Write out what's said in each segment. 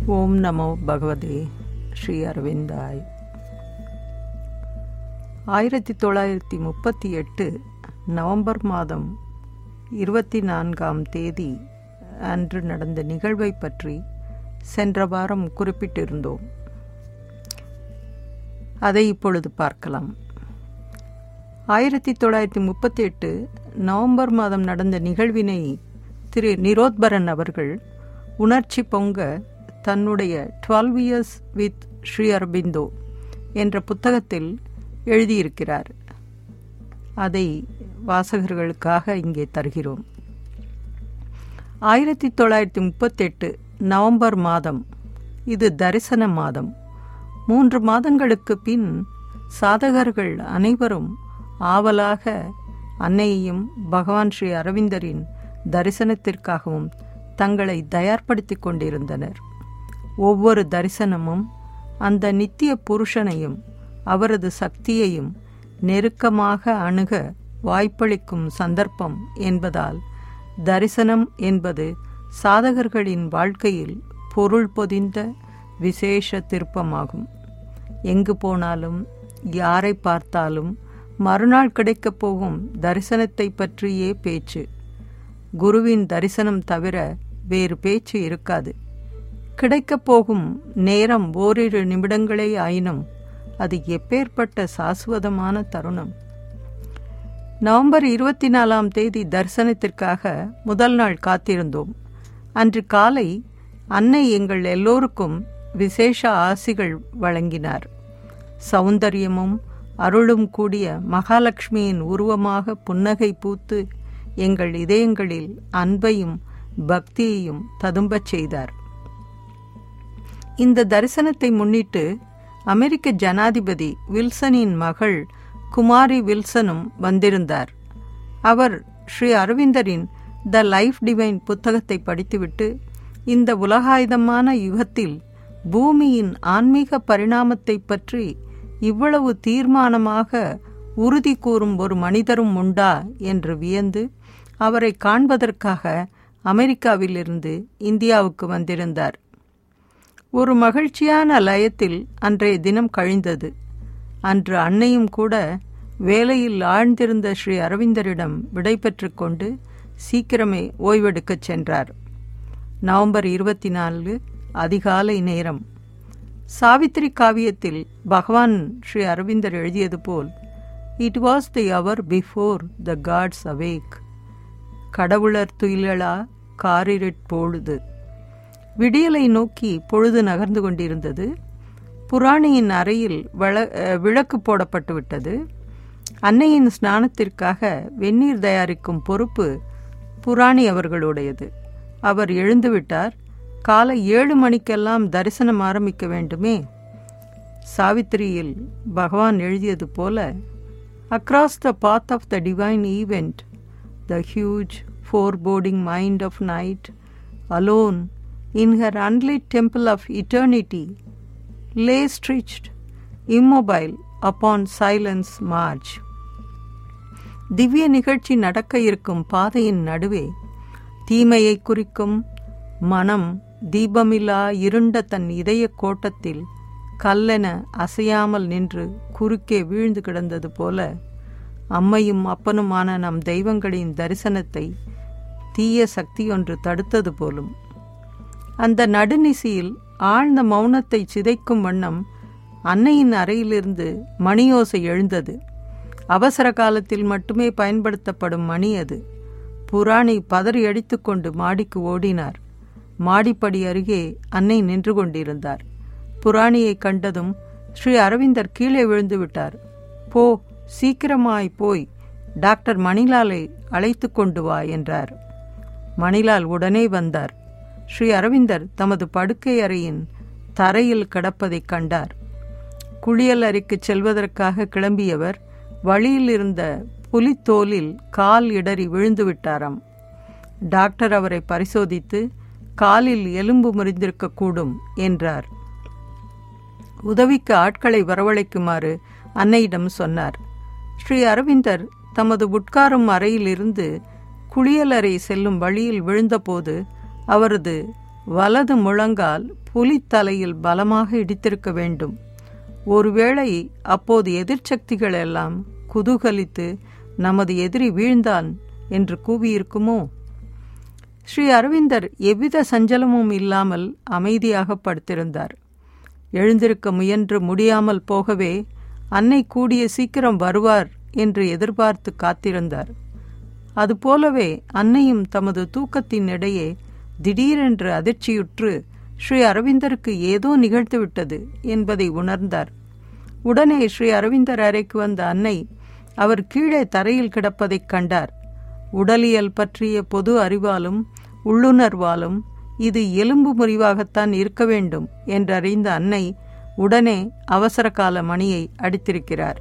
ஓம் நமோ பகவதே ஸ்ரீ அரவிந்தாய் ஆயிரத்தி தொள்ளாயிரத்தி முப்பத்தி எட்டு நவம்பர் மாதம் இருபத்தி நான்காம் தேதி அன்று நடந்த நிகழ்வை பற்றி சென்ற வாரம் குறிப்பிட்டிருந்தோம் அதை இப்பொழுது பார்க்கலாம் ஆயிரத்தி தொள்ளாயிரத்தி முப்பத்தி எட்டு நவம்பர் மாதம் நடந்த நிகழ்வினை திரு நிரோத்பரன் அவர்கள் உணர்ச்சி பொங்க தன்னுடைய twelve years with Sri Aurobindo என்ற புத்தகத்தில் எழுதியிருக்கிறார் அதை வாசகர்களுக்காக இங்கே தருகிறோம் ஆயிரத்தி தொள்ளாயிரத்தி முப்பத்தெட்டு நவம்பர் மாதம் இது தரிசன மாதம் மூன்று மாதங்களுக்கு பின் சாதகர்கள் அனைவரும் ஆவலாக அன்னையையும் பகவான் ஸ்ரீ அரவிந்தரின் தரிசனத்திற்காகவும் தங்களை தயார்படுத்திக் கொண்டிருந்தனர் ஒவ்வொரு தரிசனமும் அந்த நித்திய புருஷனையும் அவரது சக்தியையும் நெருக்கமாக அணுக வாய்ப்பளிக்கும் சந்தர்ப்பம் என்பதால் தரிசனம் என்பது சாதகர்களின் வாழ்க்கையில் பொருள் பொதிந்த விசேஷ திருப்பமாகும் எங்கு போனாலும் யாரை பார்த்தாலும் மறுநாள் கிடைக்கப் போகும் தரிசனத்தை பற்றியே பேச்சு குருவின் தரிசனம் தவிர வேறு பேச்சு இருக்காது கிடைக்கப் போகும் நேரம் ஓரிரு நிமிடங்களே ஆயினும் அது எப்பேற்பட்ட சாஸ்வதமான தருணம் நவம்பர் இருபத்தி நாலாம் தேதி தரிசனத்திற்காக முதல் நாள் காத்திருந்தோம் அன்று காலை அன்னை எங்கள் எல்லோருக்கும் விசேஷ ஆசிகள் வழங்கினார் சௌந்தரியமும் அருளும் கூடிய மகாலட்சுமியின் உருவமாக புன்னகை பூத்து எங்கள் இதயங்களில் அன்பையும் பக்தியையும் ததும்பச் செய்தார் இந்த தரிசனத்தை முன்னிட்டு அமெரிக்க ஜனாதிபதி வில்சனின் மகள் குமாரி வில்சனும் வந்திருந்தார் அவர் ஸ்ரீ அரவிந்தரின் த லைஃப் டிவைன் புத்தகத்தை படித்துவிட்டு இந்த உலகாயுதமான யுகத்தில் பூமியின் ஆன்மீக பரிணாமத்தை பற்றி இவ்வளவு தீர்மானமாக உறுதி கூறும் ஒரு மனிதரும் உண்டா என்று வியந்து அவரை காண்பதற்காக அமெரிக்காவிலிருந்து இந்தியாவுக்கு வந்திருந்தார் ஒரு மகிழ்ச்சியான லயத்தில் அன்றைய தினம் கழிந்தது அன்று அன்னையும் கூட வேலையில் ஆழ்ந்திருந்த ஸ்ரீ அரவிந்தரிடம் விடை பெற்று கொண்டு சீக்கிரமே ஓய்வெடுக்கச் சென்றார் நவம்பர் இருபத்தி நான்கு அதிகாலை நேரம் சாவித்திரி காவியத்தில் பகவான் ஸ்ரீ அரவிந்தர் எழுதியது போல் it was the hour before the gods awake கடவுளர் துயிலளா காரிருட் பொழுது விடியலை நோக்கி பொழுது நகர்ந்து கொண்டிருந்தது புராணியின் அறையில் வள விளக்கு போடப்பட்டு விட்டது அன்னையின் ஸ்நானத்திற்காக வெந்நீர் தயாரிக்கும் பொறுப்பு புராணி அவர்களுடையது அவர் எழுந்துவிட்டார் காலை ஏழு மணிக்கெல்லாம் தரிசனம் ஆரம்பிக்க வேண்டுமே சாவித்திரியில் பகவான் எழுதியது போல across the path of the divine event the huge foreboding mind of night, alone in her unlit temple of eternity, lay stretched, immobile upon silence march. திவ்ய நிகழ்ச்சி நடக்க இருக்கும் பாதையின் நடுவே தீமையை குறிக்கும் மனம் தீபமில்லா இருண்ட தன் இதய கோட்டத்தில் கல்லென அசையாமல் நின்று குறுக்கே வீழ்ந்து கிடந்தது போல அம்மையும் அப்பனுமான நம் தெய்வங்களின் தரிசனத்தை தீய சக்தியொன்று தடுத்தது போலும் அந்த நடுநிசியில் ஆழ்ந்த மௌனத்தை சிதைக்கும் வண்ணம் அன்னையின் அறையிலிருந்து மணியோசை எழுந்தது அவசர காலத்தில் மட்டுமே பயன்படுத்தப்படும் மணி அது புராணி பதறி அடித்துக்கொண்டு மாடிக்கு ஓடினார் மாடிப்படி அருகே அன்னை நின்று கொண்டிருந்தார் புராணியை கண்டதும் ஸ்ரீ அரவிந்தர் கீழே விழுந்து விட்டார் போ சீக்கிரமாய் போய் டாக்டர் மணிலாலை அழைத்து கொண்டு வா என்றார் மணிலால் உடனே வந்தார் ஸ்ரீ அரவிந்தர் தமது படுக்கை அறையின் தரையில் கிடப்பதைக் கண்டார் குளியல் அறைக்கு செல்வதற்காக கிளம்பியவர் வழியில் இருந்த புலித்தோலில் கால் இடறி விழுந்து விட்டாராம் டாக்டர் அவரை பரிசோதித்து காலில் எலும்பு முறிந்திருக்கக்கூடும் என்றார் உதவிக்கு ஆட்களை வரவழைக்குமாறு அன்னையிடம் சொன்னார் ஸ்ரீ அரவிந்தர் தமது உட்காரும் அறையிலிருந்து குளியலறை செல்லும் வழியில் விழுந்தபோது அவரது வலது முழங்கால் புலித்தலையில் பலமாக இடித்திருக்க வேண்டும் ஒருவேளை அப்போது எதிர்ச்சக்திகள் எல்லாம் குதூகலித்து நமது எதிரி வீழ்ந்தான் என்று கூவியிருக்குமோ ஸ்ரீ அரவிந்தர் எவ்வித சஞ்சலமும் இல்லாமல் அமைதியாக படுத்திருந்தார் எழுந்திருக்க முயன்று முடியாமல் போகவே அன்னை கூடிய சீக்கிரம் வருவார் என்று எதிர்பார்த்து காத்திருந்தார் அதுபோலவே அன்னையும் தமது தூக்கத்தின் இடையே திடீரென்று அதிர்ச்சியுற்று ஸ்ரீ அரவிந்தருக்கு ஏதோ நிகழ்த்துவிட்டது என்பதை உணர்ந்தார் உடனே ஸ்ரீ அரவிந்தர் அறைக்கு வந்த அன்னை அவர் கீழே தரையில் கிடப்பதைக் கண்டார் உடலியல் பற்றிய பொது அறிவாலும் உள்ளுணர்வாலும் இது எலும்பு முறிவாகத்தான் இருக்க வேண்டும் என்றறிந்த அன்னை உடனே அவசர கால மணியை அடித்திருக்கிறார்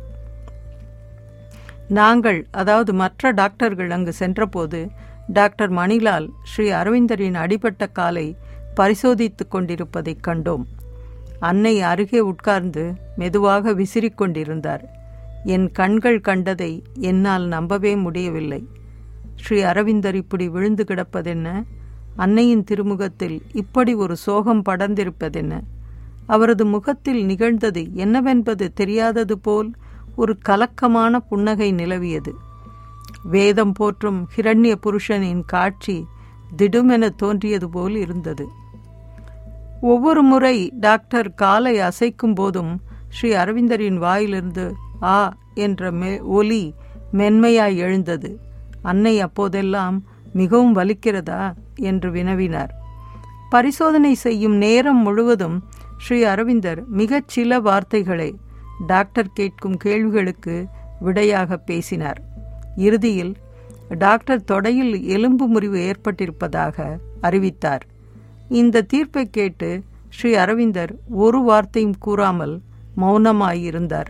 நாங்கள் அதாவது மற்ற டாக்டர்கள் அங்கு சென்றபோது டாக்டர் மணிலால் ஸ்ரீ அரவிந்தரின் அடிபட்ட காலை பரிசோதித்துக் கொண்டிருப்பதைக் கண்டோம் அன்னை அருகே உட்கார்ந்து மெதுவாக விசிறிக் கொண்டிருந்தார் என் கண்கள் கண்டதை என்னால் நம்பவே முடியவில்லை ஸ்ரீ அரவிந்தர் இப்படி விழுந்து கிடப்பதென்ன அன்னையின் திருமுகத்தில் இப்படி ஒரு சோகம் படர்ந்திருப்பதென்ன அவரது முகத்தில் நிகழ்ந்தது என்னவென்பது தெரியாதது போல் ஒரு கலக்கமான புன்னகை நிலவியது வேதம் போற்றும் ஹிரண்ய புருஷனின் காட்சி திடுமென தோன்றியது போல் இருந்தது ஒவ்வொரு முறை டாக்டர் காலை அசைக்கும் போதும் ஸ்ரீ அரவிந்தரின் வாயிலிருந்து ஆ என்ற மெ ஒலி மென்மையாய் எழுந்தது அன்னை அப்போதெல்லாம் மிகவும் வலிக்கிறதா என்று வினவினார் பரிசோதனை செய்யும் நேரம் முழுவதும் ஸ்ரீ அரவிந்தர் மிகச் சில வார்த்தைகளை டாக்டர் கேட்கும் கேள்விகளுக்கு விடையாக பேசினார் இறுதியில் டாக்டர் தொடையில் எலும்பு முறிவு ஏற்பட்டிருப்பதாக அறிவித்தார் இந்த தீர்ப்பை கேட்டு ஸ்ரீ அரவிந்தர் ஒரு வார்த்தையும் கூறாமல் மௌனமாயிருந்தார்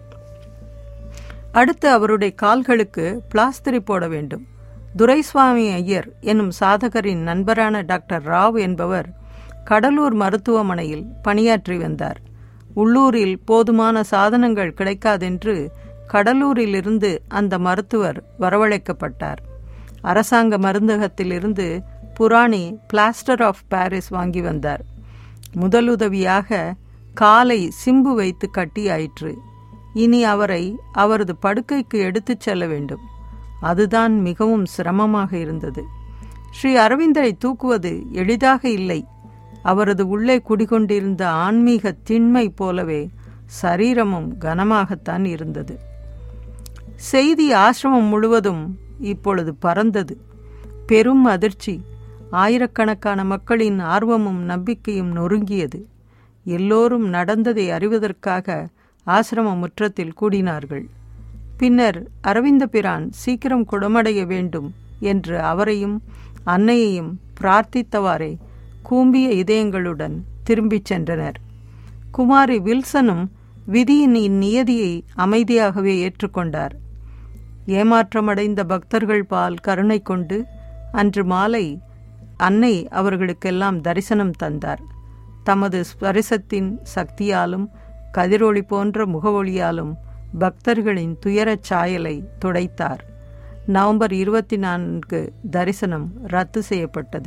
அடுத்து அவருடைய கால்களுக்கு பிளாஸ்திரி போட வேண்டும் துரைசுவாமி ஐயர் என்னும் சாதகரின் நண்பரான டாக்டர் ராவ் என்பவர் கடலூர் மருத்துவமனையில் பணியாற்றி வந்தார் உள்ளூரில் போதுமான சாதனங்கள் கிடைக்காதென்று கடலூரிலிருந்து அந்த மருத்துவர் வரவழைக்கப்பட்டார் அரசாங்க மருந்தகத்திலிருந்து புராணி பிளாஸ்டர் ஆஃப் பாரிஸ் வாங்கி வந்தார் முதலுதவியாக காலை சிம்பு வைத்து கட்டியாயிற்று இனி அவரை அவரது படுக்கைக்கு எடுத்துச் செல்ல வேண்டும் அதுதான் மிகவும் சிரமமாக இருந்தது ஸ்ரீ அரவிந்தரை தூக்குவது எளிதாக இல்லை அவரது உள்ளே குடிகொண்டிருந்த ஆன்மீக திண்மை போலவே சரீரமும் கனமாகத்தான் இருந்தது செய்தி ஆசிரமம் முழுவதும் இப்பொழுது பறந்தது பெரும் அதிர்ச்சி ஆயிரக்கணக்கான மக்களின் ஆர்வமும் நம்பிக்கையும் நொறுங்கியது எல்லோரும் நடந்ததை அறிவதற்காக ஆசிரம முற்றத்தில் கூடினார்கள் பின்னர் அரவிந்த பிரான் சீக்கிரம் குணமடைய வேண்டும் என்று அவரையும் அன்னையையும் பிரார்த்தித்தவாறே கூம்பிய இதயங்களுடன் திரும்பிச் சென்றனர் குமாரி வில்சனும் விதியின் இந்நியதியை அமைதியாகவே ஏற்றுக்கொண்டார் ஏமாற்றமடைந்த பக்தர்கள் பால் கருணை கொண்டு அன்று மாலை அன்னை அவர்களுக்கெல்லாம் தரிசனம் தந்தார் தமது ஸ்பரிசத்தின் சக்தியாலும் கதிரொளி போன்ற முகவொளியாலும் பக்தர்களின் துயரச் சாயலை துடைத்தார் நவம்பர் இருபத்தி நான்கு தரிசனம் ரத்து செய்யப்பட்டது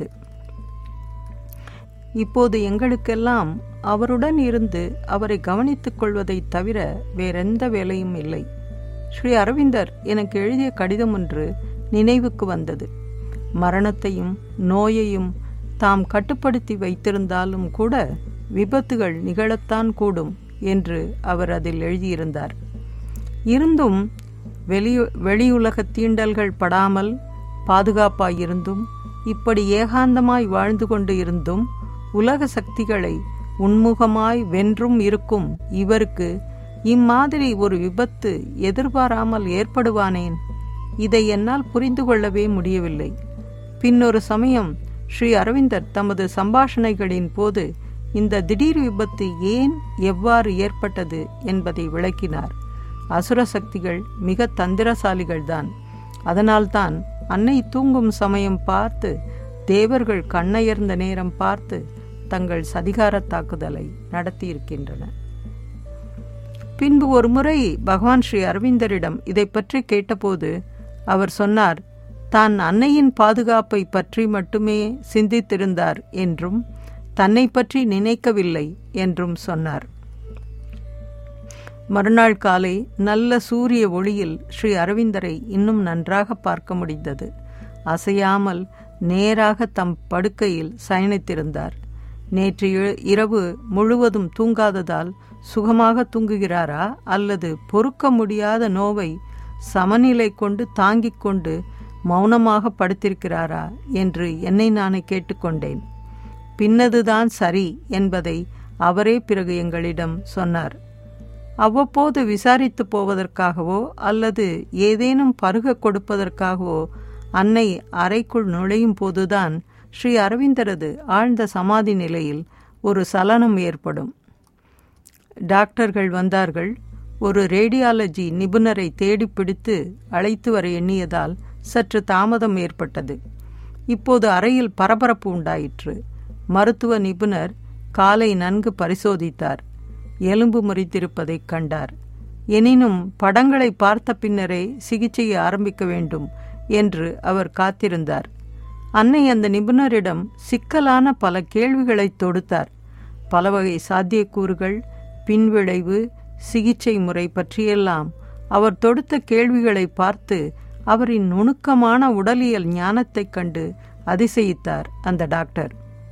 இப்போது எங்களுக்கெல்லாம் அவருடன் இருந்து அவரை கவனித்துக் கொள்வதைத் தவிர வேறெந்த வேலையும் இல்லை ஸ்ரீ அரவிந்தர் எனக்கு எழுதிய கடிதம் ஒன்று நினைவுக்கு வந்தது மரணத்தையும் நோயையும் தாம் கட்டுப்படுத்தி வைத்திருந்தாலும் கூட விபத்துகள் நிகழத்தான் கூடும் என்று அவர் அதில் எழுதியிருந்தார் இருந்தும் வெளி வெளியுலக தீண்டல்கள் படாமல் பாதுகாப்பாயிருந்தும் இப்படி ஏகாந்தமாய் வாழ்ந்து கொண்டு இருந்தும் உலக சக்திகளை உன்முகமாய் வென்றும் இருக்கும் இவருக்கு இம்மாதிரி ஒரு விபத்து எதிர்பாராமல் ஏற்படுவானேன் இதை என்னால் புரிந்து கொள்ளவே முடியவில்லை பின்னொரு சமயம் ஸ்ரீ அரவிந்தர் தமது சம்பாஷணைகளின் போது இந்த திடீர் விபத்து ஏன் எவ்வாறு ஏற்பட்டது என்பதை விளக்கினார் அசுர சக்திகள் மிக தந்திரசாலிகள்தான் அதனால்தான் அன்னை தூங்கும் சமயம் பார்த்து தேவர்கள் கண்ணயர்ந்த நேரம் பார்த்து தங்கள் சதிகார தாக்குதலை நடத்தியிருக்கின்றன பின்பு ஒரு முறை பகவான் ஸ்ரீ அரவிந்தரிடம் இதை பற்றி கேட்டபோது அவர் சொன்னார் தான் அன்னையின் பாதுகாப்பை பற்றி மட்டுமே சிந்தித்திருந்தார் என்றும் தன்னை பற்றி நினைக்கவில்லை என்றும் சொன்னார் மறுநாள் காலை நல்ல சூரிய ஒளியில் ஸ்ரீ அரவிந்தரை இன்னும் நன்றாக பார்க்க முடிந்தது அசையாமல் நேராக தம் படுக்கையில் சயனித்திருந்தார் நேற்று இரவு முழுவதும் தூங்காததால் சுகமாக தூங்குகிறாரா அல்லது பொறுக்க முடியாத நோவை சமநிலை கொண்டு தாங்கிக் கொண்டு மௌனமாக படுத்திருக்கிறாரா என்று என்னை நானே கேட்டுக்கொண்டேன் பின்னதுதான் சரி என்பதை அவரே பிறகு எங்களிடம் சொன்னார் அவ்வப்போது விசாரித்து போவதற்காகவோ அல்லது ஏதேனும் பருக கொடுப்பதற்காகவோ அன்னை அறைக்குள் நுழையும் போதுதான் ஸ்ரீ அரவிந்தரது ஆழ்ந்த சமாதி நிலையில் ஒரு சலனம் ஏற்படும் டாக்டர்கள் வந்தார்கள் ஒரு ரேடியாலஜி நிபுணரை தேடி பிடித்து அழைத்து வர எண்ணியதால் சற்று தாமதம் ஏற்பட்டது இப்போது அறையில் பரபரப்பு உண்டாயிற்று மருத்துவ நிபுணர் காலை நன்கு பரிசோதித்தார் எலும்பு முறித்திருப்பதைக் கண்டார் எனினும் படங்களை பார்த்த பின்னரே சிகிச்சையை ஆரம்பிக்க வேண்டும் என்று அவர் காத்திருந்தார் அன்னை அந்த நிபுணரிடம் சிக்கலான பல கேள்விகளை தொடுத்தார் பல வகை சாத்தியக்கூறுகள் பின்விளைவு சிகிச்சை முறை பற்றியெல்லாம் அவர் தொடுத்த கேள்விகளை பார்த்து அவரின் நுணுக்கமான உடலியல் ஞானத்தைக் கண்டு அதிசயித்தார் அந்த டாக்டர்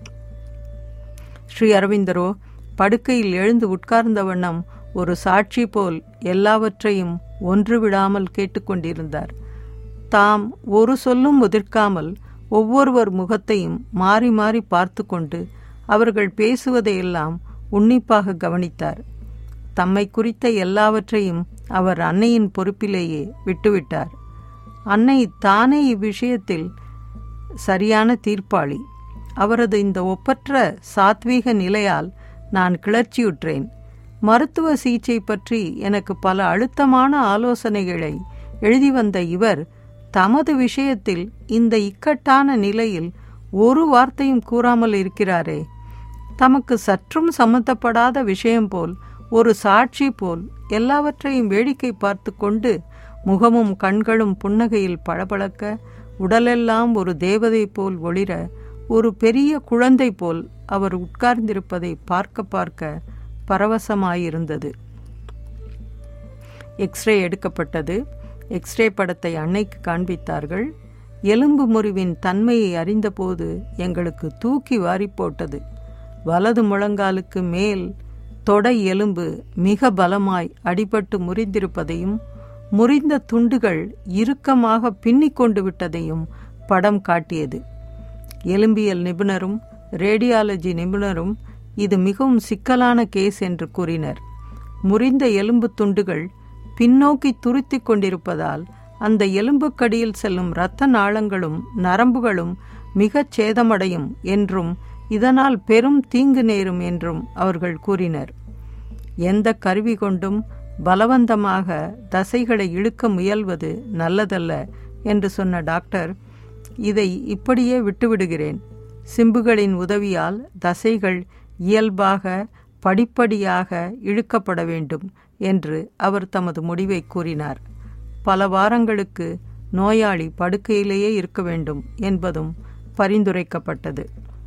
ஸ்ரீ அரவிந்தரோ படுக்கையில் எழுந்து உட்கார்ந்த வண்ணம் ஒரு சாட்சி போல் எல்லாவற்றையும் ஒன்று விடாமல் கேட்டுக்கொண்டிருந்தார் தாம் ஒரு சொல்லும் முதிர்க்காமல் ஒவ்வொருவர் முகத்தையும் மாறி மாறி பார்த்து கொண்டு அவர்கள் பேசுவதையெல்லாம் உன்னிப்பாக கவனித்தார் தம்மை குறித்த எல்லாவற்றையும் அவர் அன்னையின் பொறுப்பிலேயே விட்டுவிட்டார் அன்னை தானே இவ்விஷயத்தில் சரியான தீர்ப்பாளி அவரது இந்த ஒப்பற்ற சாத்வீக நிலையால் நான் கிளர்ச்சியுற்றேன் மருத்துவ சிகிச்சை பற்றி எனக்கு பல அழுத்தமான ஆலோசனைகளை எழுதி வந்த இவர் தமது விஷயத்தில் இந்த இக்கட்டான நிலையில் ஒரு வார்த்தையும் கூறாமல் இருக்கிறாரே தமக்கு சற்றும் சம்மந்தப்படாத விஷயம் போல் ஒரு சாட்சி போல் எல்லாவற்றையும் வேடிக்கை பார்த்து கொண்டு முகமும் கண்களும் புன்னகையில் பளபளக்க உடலெல்லாம் ஒரு தேவதை போல் ஒளிர ஒரு பெரிய குழந்தை போல் அவர் உட்கார்ந்திருப்பதை பார்க்க பார்க்க பரவசமாயிருந்தது எக்ஸ்ரே எடுக்கப்பட்டது எக்ஸ்ரே படத்தை அன்னைக்கு காண்பித்தார்கள் எலும்பு முறிவின் தன்மையை அறிந்தபோது எங்களுக்கு தூக்கி வாரி போட்டது வலது முழங்காலுக்கு மேல் தொடை எலும்பு மிக பலமாய் அடிபட்டு முறிந்திருப்பதையும் முறிந்த துண்டுகள் இறுக்கமாக பின்னிக் கொண்டு விட்டதையும் படம் காட்டியது எலும்பியல் நிபுணரும் ரேடியாலஜி நிபுணரும் இது மிகவும் சிக்கலான கேஸ் என்று கூறினர் முறிந்த எலும்பு துண்டுகள் பின்னோக்கி துருத்தி கொண்டிருப்பதால் அந்த எலும்புக்கடியில் செல்லும் இரத்த நாளங்களும் நரம்புகளும் மிகச் சேதமடையும் என்றும் இதனால் பெரும் தீங்கு நேரும் என்றும் அவர்கள் கூறினர் எந்த கருவி கொண்டும் பலவந்தமாக தசைகளை இழுக்க முயல்வது நல்லதல்ல என்று சொன்ன டாக்டர் இதை இப்படியே விட்டுவிடுகிறேன் சிம்புகளின் உதவியால் தசைகள் இயல்பாக படிப்படியாக இழுக்கப்பட வேண்டும் என்று அவர் தமது முடிவை கூறினார் பல வாரங்களுக்கு நோயாளி படுக்கையிலேயே இருக்க வேண்டும் என்பதும் பரிந்துரைக்கப்பட்டது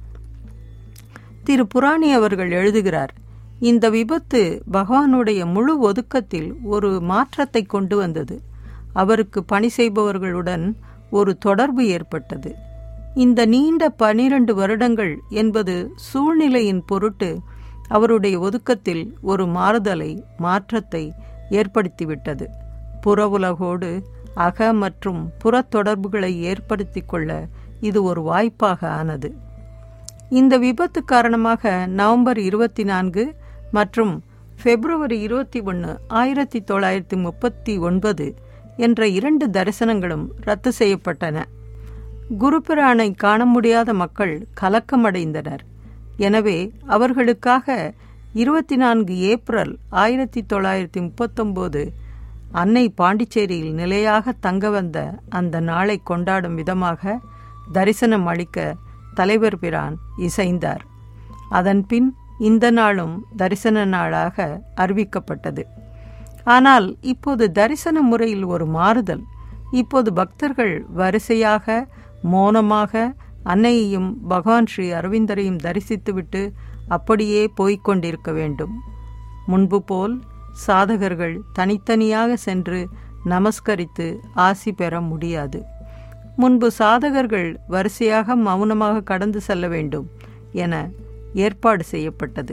திரு புராணி அவர்கள் எழுதுகிறார் இந்த விபத்து பகவானுடைய முழு ஒதுக்கத்தில் ஒரு மாற்றத்தை கொண்டு வந்தது அவருக்கு பணி செய்பவர்களுடன் ஒரு தொடர்பு ஏற்பட்டது இந்த நீண்ட பனிரெண்டு வருடங்கள் என்பது சூழ்நிலையின் பொருட்டு அவருடைய ஒதுக்கத்தில் ஒரு மாறுதலை மாற்றத்தை ஏற்படுத்திவிட்டது புற உலகோடு அக மற்றும் புறத் தொடர்புகளை ஏற்படுத்தி கொள்ள இது ஒரு வாய்ப்பாக ஆனது இந்த விபத்து காரணமாக நவம்பர் இருபத்தி நான்கு மற்றும் பிப்ரவரி இருபத்தி ஒன்று ஆயிரத்தி தொள்ளாயிரத்தி முப்பத்தி ஒன்பது என்ற இரண்டு தரிசனங்களும் ரத்து செய்யப்பட்டன குருபிரானை காண முடியாத மக்கள் கலக்கமடைந்தனர் எனவே அவர்களுக்காக இருபத்தி நான்கு ஏப்ரல் ஆயிரத்தி தொள்ளாயிரத்தி முப்பத்தொம்போது அன்னை பாண்டிச்சேரியில் நிலையாக தங்க வந்த அந்த நாளை கொண்டாடும் விதமாக தரிசனம் அளிக்க தலைவர் பிரான் இசைந்தார் அதன்பின் இந்த நாளும் தரிசன நாளாக அறிவிக்கப்பட்டது ஆனால் இப்போது தரிசன முறையில் ஒரு மாறுதல் இப்போது பக்தர்கள் வரிசையாக மௌனமாக அன்னையையும் பகவான் ஸ்ரீ அரவிந்தரையும் தரிசித்துவிட்டு அப்படியே போய்க் கொண்டிருக்க வேண்டும் முன்பு போல் சாதகர்கள் தனித்தனியாக சென்று நமஸ்கரித்து ஆசி பெற முடியாது முன்பு சாதகர்கள் வரிசையாக மௌனமாக கடந்து செல்ல வேண்டும் என ஏற்பாடு செய்யப்பட்டது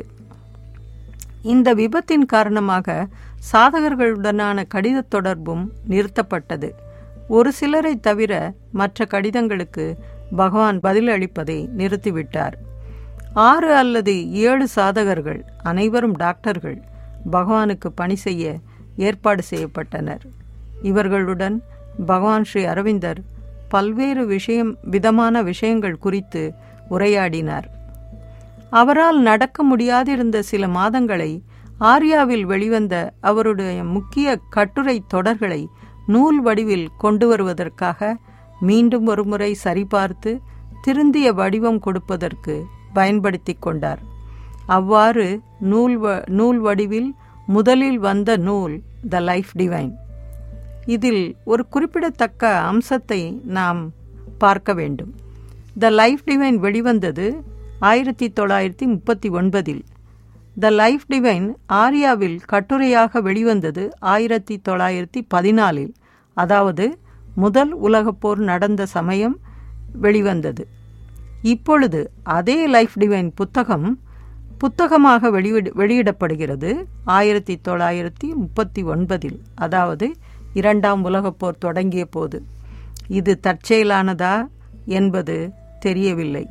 இந்த விபத்தின் காரணமாக சாதகர்களுடனான கடித தொடர்பும் நிறுத்தப்பட்டது ஒரு சிலரை தவிர மற்ற கடிதங்களுக்கு பகவான் பதிலளிப்பதை நிறுத்திவிட்டார் ஆறு அல்லது ஏழு சாதகர்கள் அனைவரும் டாக்டர்கள் பகவானுக்கு பணி செய்ய ஏற்பாடு செய்யப்பட்டனர் இவர்களுடன் பகவான் ஸ்ரீ அரவிந்தர் பல்வேறு விஷயம் விதமான விஷயங்கள் குறித்து உரையாடினார் அவரால் நடக்க முடியாதிருந்த சில மாதங்களை ஆர்யாவில் வெளிவந்த அவருடைய முக்கிய கட்டுரை தொடர்களை நூல் வடிவில் கொண்டு வருவதற்காக மீண்டும் ஒருமுறை சரிபார்த்து திருந்திய வடிவம் கொடுப்பதற்கு பயன்படுத்தி கொண்டார் அவ்வாறு நூல் வ நூல் வடிவில் முதலில் வந்த நூல் த லைஃப் டிவைன் இதில் ஒரு குறிப்பிடத்தக்க அம்சத்தை நாம் பார்க்க வேண்டும் த லைஃப் டிவைன் வெளிவந்தது ஆயிரத்தி தொள்ளாயிரத்தி முப்பத்தி ஒன்பதில் த லைஃப் டிவைன் ஆர்யாவில் கட்டுரையாக வெளிவந்தது ஆயிரத்தி தொள்ளாயிரத்தி பதினாலில் அதாவது முதல் உலகப் போர் நடந்த சமயம் வெளிவந்தது இப்பொழுது அதே லைஃப் டிவைன் புத்தகம் புத்தகமாக வெளியிட வெளியிடப்படுகிறது ஆயிரத்தி தொள்ளாயிரத்தி முப்பத்தி ஒன்பதில் அதாவது இரண்டாம் உலகப் போர் தொடங்கிய போது இது தற்செயலானதா என்பது தெரியவில்லை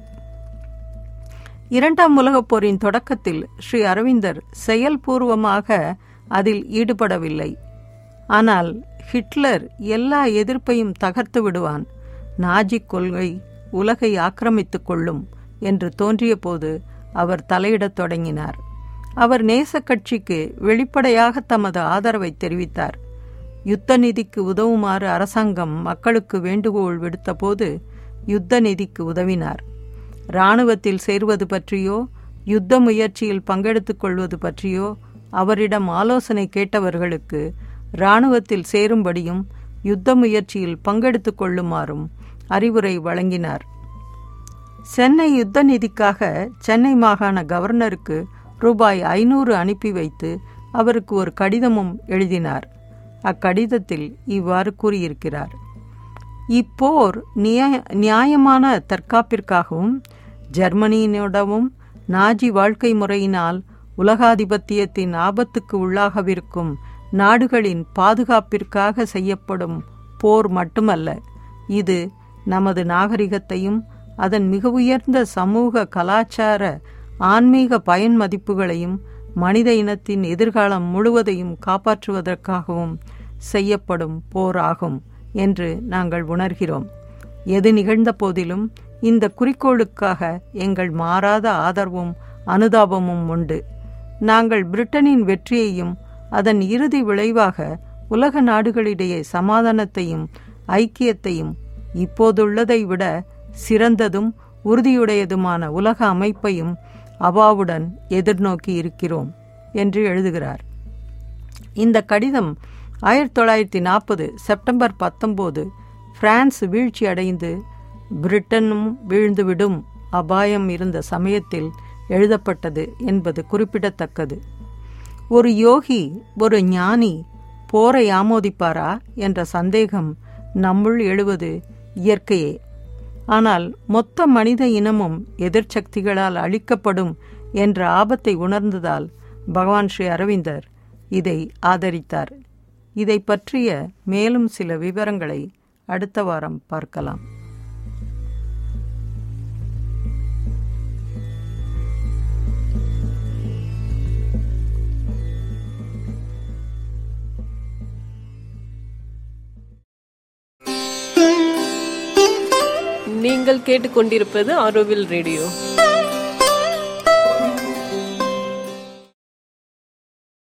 இரண்டாம் உலகப் போரின் தொடக்கத்தில் ஸ்ரீ அரவிந்தர் செயல்பூர்வமாக அதில் ஈடுபடவில்லை ஆனால் ஹிட்லர் எல்லா எதிர்ப்பையும் தகர்த்து விடுவான் நாஜி கொள்கை உலகை ஆக்கிரமித்துக் கொள்ளும் என்று தோன்றியபோது அவர் தலையிடத் தொடங்கினார் அவர் நேச கட்சிக்கு வெளிப்படையாக தமது ஆதரவை தெரிவித்தார் யுத்த நிதிக்கு உதவுமாறு அரசாங்கம் மக்களுக்கு வேண்டுகோள் விடுத்தபோது யுத்த நிதிக்கு உதவினார் இராணுவத்தில் சேர்வது பற்றியோ யுத்த முயற்சியில் பங்கெடுத்துக் கொள்வது பற்றியோ அவரிடம் ஆலோசனை கேட்டவர்களுக்கு இராணுவத்தில் சேரும்படியும் யுத்த முயற்சியில் பங்கெடுத்துக் கொள்ளுமாறும் அறிவுரை வழங்கினார் சென்னை யுத்த நிதிக்காக சென்னை மாகாண கவர்னருக்கு ரூபாய் ஐநூறு அனுப்பி வைத்து அவருக்கு ஒரு கடிதமும் எழுதினார் அக்கடிதத்தில் இவ்வாறு கூறியிருக்கிறார் இப்போர் நியாய நியாயமான தற்காப்பிற்காகவும் ஜெர்மனியினுடவும் நாஜி வாழ்க்கை முறையினால் உலகாதிபத்தியத்தின் ஆபத்துக்கு உள்ளாகவிருக்கும் நாடுகளின் பாதுகாப்பிற்காக செய்யப்படும் போர் மட்டுமல்ல இது நமது நாகரிகத்தையும் அதன் மிக உயர்ந்த சமூக கலாச்சார ஆன்மீக பயன் மதிப்புகளையும் மனித இனத்தின் எதிர்காலம் முழுவதையும் காப்பாற்றுவதற்காகவும் செய்யப்படும் போர் ஆகும் என்று நாங்கள் உணர்கிறோம் எது நிகழ்ந்த போதிலும் இந்த குறிக்கோளுக்காக எங்கள் மாறாத ஆதரவும் அனுதாபமும் உண்டு நாங்கள் பிரிட்டனின் வெற்றியையும் அதன் இறுதி விளைவாக உலக நாடுகளிடையே சமாதானத்தையும் ஐக்கியத்தையும் இப்போதுள்ளதை விட சிறந்ததும் உறுதியுடையதுமான உலக அமைப்பையும் அவாவுடன் எதிர்நோக்கி இருக்கிறோம் என்று எழுதுகிறார் இந்த கடிதம் ஆயிரத்தி தொள்ளாயிரத்தி நாற்பது செப்டம்பர் பத்தொம்போது பிரான்ஸ் வீழ்ச்சி அடைந்து பிரிட்டனும் வீழ்ந்துவிடும் அபாயம் இருந்த சமயத்தில் எழுதப்பட்டது என்பது குறிப்பிடத்தக்கது ஒரு யோகி ஒரு ஞானி போரை ஆமோதிப்பாரா என்ற சந்தேகம் நம்முள் எழுவது இயற்கையே ஆனால் மொத்த மனித இனமும் எதிர்ச்சக்திகளால் அழிக்கப்படும் என்ற ஆபத்தை உணர்ந்ததால் பகவான் ஸ்ரீ அரவிந்தர் இதை ஆதரித்தார் இதை பற்றிய மேலும் சில விவரங்களை அடுத்த வாரம் பார்க்கலாம் நீங்கள் கேட்டுக்கொண்டிருப்பது ஆரோவில் ரேடியோ